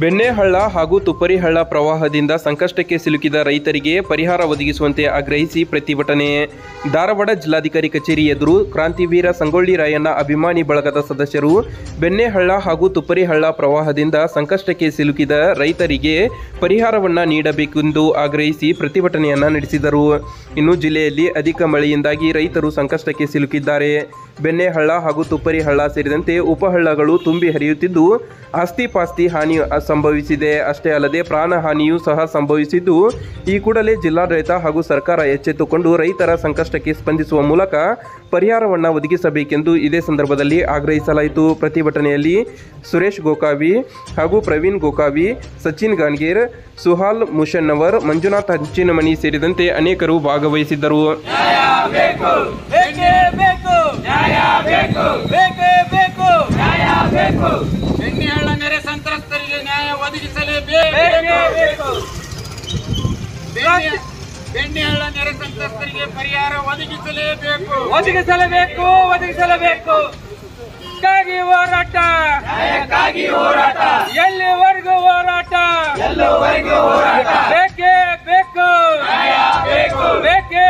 ಬೆಣ್ಣೆಹಳ್ಳ ಹಾಗೂ ತುಪ್ಪರಿಹಳ್ಳ ಪ್ರವಾಹದಿಂದ ಸಂಕಷ್ಟಕ್ಕೆ ಸಿಲುಕಿದ ರೈತರಿಗೆ ಪರಿಹಾರ ಒದಗಿಸುವಂತೆ ಆಗ್ರಹಿಸಿ ಪ್ರತಿಭಟನೆ ಧಾರವಾಡ ಜಿಲ್ಲಾಧಿಕಾರಿ ಕಚೇರಿ ಎದುರು ಕ್ರಾಂತಿವೀರ ಸಂಗೊಳ್ಳಿ ರಾಯಣ್ಣ ಅಭಿಮಾನಿ ಬಳಗದ ಸದಸ್ಯರು ಬೆಣ್ಣೆಹಳ್ಳ ಹಾಗೂ ತುಪ್ಪರಿಹಳ್ಳ ಪ್ರವಾಹದಿಂದ ಸಂಕಷ್ಟಕ್ಕೆ ಸಿಲುಕಿದ ರೈತರಿಗೆ ಪರಿಹಾರವನ್ನು ನೀಡಬೇಕೆಂದು ಆಗ್ರಹಿಸಿ ಪ್ರತಿಭಟನೆಯನ್ನು ನಡೆಸಿದರು ಇನ್ನು ಜಿಲ್ಲೆಯಲ್ಲಿ ಅಧಿಕ ಮಳೆಯಿಂದಾಗಿ ರೈತರು ಸಂಕಷ್ಟಕ್ಕೆ ಸಿಲುಕಿದ್ದಾರೆ ಬೆಣ್ಣೆಹಳ್ಳ ಹಾಗೂ ತುಪ್ಪರಿಹಳ್ಳ ಸೇರಿದಂತೆ ಉಪಹಳ್ಳಗಳು ತುಂಬಿ ಹರಿಯುತ್ತಿದ್ದು ಆಸ್ತಿ ಪಾಸ್ತಿ ಹಾನಿ ಸಂಭವಿಸಿದೆ ಅಷ್ಟೇ ಅಲ್ಲದೆ ಪ್ರಾಣ ಹಾನಿಯೂ ಸಹ ಸಂಭವಿಸಿದ್ದು ಈ ಕೂಡಲೇ ಜಿಲ್ಲಾಡಳಿತ ಹಾಗೂ ಸರ್ಕಾರ ಎಚ್ಚೆತ್ತುಕೊಂಡು ರೈತರ ಸಂಕಷ್ಟಕ್ಕೆ ಸ್ಪಂದಿಸುವ ಮೂಲಕ ಪರಿಹಾರವನ್ನು ಒದಗಿಸಬೇಕೆಂದು ಇದೇ ಸಂದರ್ಭದಲ್ಲಿ ಆಗ್ರಹಿಸಲಾಯಿತು ಪ್ರತಿಭಟನೆಯಲ್ಲಿ ಸುರೇಶ್ ಗೋಕಾವಿ ಹಾಗೂ ಪ್ರವೀಣ್ ಗೋಕಾವಿ ಸಚಿನ್ ಗಾನ್ಗೇರ್ ಸುಹಾಲ್ ಮುಷನ್ನವರ್ ಮಂಜುನಾಥ್ ಹಂಚಿನಮನಿ ಸೇರಿದಂತೆ ಅನೇಕರು ಭಾಗವಹಿಸಿದ್ದರು ಬೇಕೇ ಬೇಕು ನ್ಯಾಯ ಬೇಕು ಬೇಕೇ ಬೇಕು ನ್ಯಾಯ ಬೇಕು ಬೆಣ್ಣೆಹಳ್ಳ ನೆರೆ ಸಂತ್ರಸ್ತರಿಗೆ ನ್ಯಾಯ ಒದಗಿಸಲೇಬೇಕು ಬೇಕು ಬೆಣ್ಣೆ- ಬೆಣ್ಣೆಹಳ್ಳ ನೆರೆ ಸಂತ್ರಸ್ತರಿಗೆ ಪರಿಹಾರ ಒದಗಿಸಲೇಬೇಕು ಒದಗಿಸಲೇಬೇಕು ಒದಗಿಸಲೇಬೇಕು ನ್ಯಾಯಕ್ಕಾಗಿ ಹೋರಾಟ ನ್ಯಾಯಕ್ಕಾಗಿ ಹೋರಾಟ ಎಲ್ಲಿವರೆಗೂ ಹೋರಾಟ ಎಲ್ಲವರೆಗೂ ಹೋರಾಟ ಬೇಕೇ ಬೇಕು ನ್ಯಾಯ ಬೇಕು ಬೇಕೇ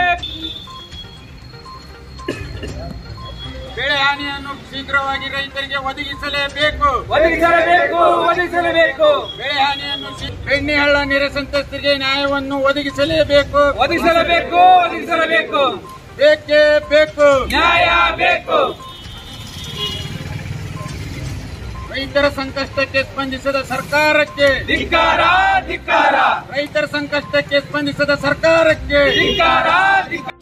ಬೆಳೆ ಹಾನಿಯನ್ನು ಶೀಘ್ರವಾಗಿ ರೈತರಿಗೆ ಒದಗಿಸಲೇಬೇಕು ಒದಗಿಸಲೇಬೇಕು ಒದಗಿಸಲೇಬೇಕು ಬೆಳೆ ಹಾನಿಯನ್ನು ಶೀ- ಬೆಣ್ಣೆಹಳ್ಳ ನೆರೆ ಸಂತ್ರಸ್ತರಿಗೆ ನ್ಯಾಯವನ್ನು ಒದಗಿಸಲೇಬೇಕು ಒದಗಿಸಲೇಬೇಕು ಒದಗಿಸಲೇಬೇಕು ಬೇಕೇ ಬೇಕು ನ್ಯಾಯ ಬೇಕು ರೈತರ ಸಂಕಷ್ಟಕ್ಕೆ ಸ್ಪಂದಿಸದ ಸರ್ಕಾರಕ್ಕೆ ಧಿಕ್ಕಾರ ಧಿಕ್ಕಾರ ರೈತರ ಸಂಕಷ್ಟಕ್ಕೆ ಸ್ಪಂದಿಸದ ಸರ್ಕಾರಕ್ಕೆ ಧಿಕ್ಕಾರ ಧಿಕ್ಕಾರ